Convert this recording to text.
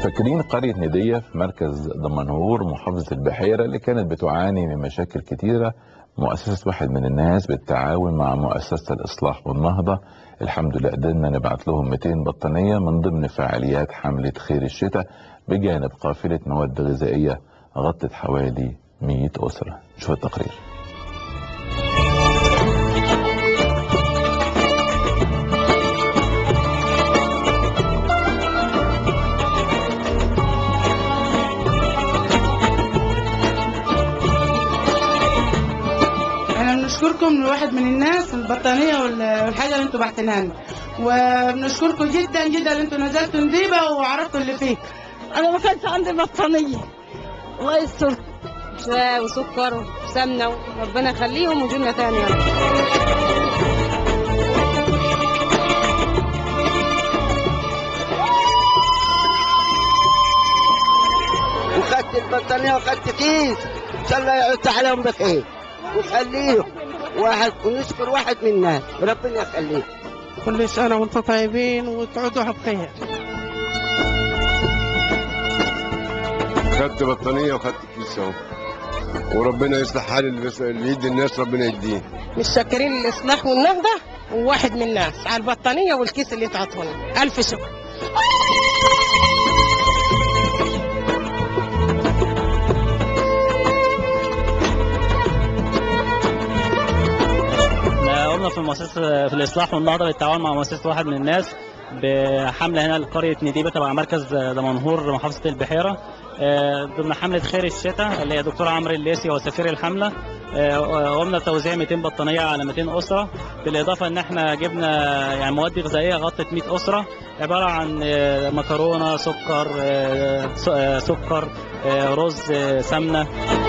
فاكرين قرية ندية في مركز دمنهور محافظة البحيرة اللي كانت بتعاني من مشاكل كتيرة مؤسسة واحد من الناس بالتعاون مع مؤسسة الإصلاح والنهضة الحمد لله قدرنا نبعت لهم 200 بطانية من ضمن فعاليات حملة خير الشتاء بجانب قافلة مواد غذائية غطت حوالي 100 أسرة شوف التقرير احنا بنشكركم لواحد من الناس البطانيه وال- والحاجه اللي انتوا بعتناها لنا وبنشكركم جدا جدا ان انتوا نزلتوا نديبه وعرفتوا اللي فيه انا ما كانش عندي بطانيه الله يستر شاي وسكر وسمنه وربنا يخليهم ويجينا تاني يا رب وخدت البطانية وخدت كيس إن شاء الله يعود عليهم بخير وخليهم واحد ونشكر واحد من الناس ربنا يخليه كل سنه وانتم طيبين وتعودوا بخير خدت بطانية وخدت كيس اهو وربنا يصلح حال اللي بس- اللي يدي الناس ربنا يديه متشكرين الاصلاح والنهضه وواحد من الناس على البطانيه والكيس اللي تعطونا الف شكر احنا قمنا في المؤسسه في الاصلاح والنهضه بالتعاون مع مؤسسه واحد من الناس بحمله هنا لقريه نديبه تبع مركز دمنهور محافظه البحيره آه، ضمن حمله خير الشتاء اللي هي دكتور عمرو الليسي هو سفير الحمله آه، قمنا بتوزيع 200 بطانيه على 200 اسره بالاضافه ان احنا جبنا يعني مواد غذائيه غطت 100 اسره عباره عن آه، مكرونه سكر آه، س- آه، سكر آه، رز آه، سمنه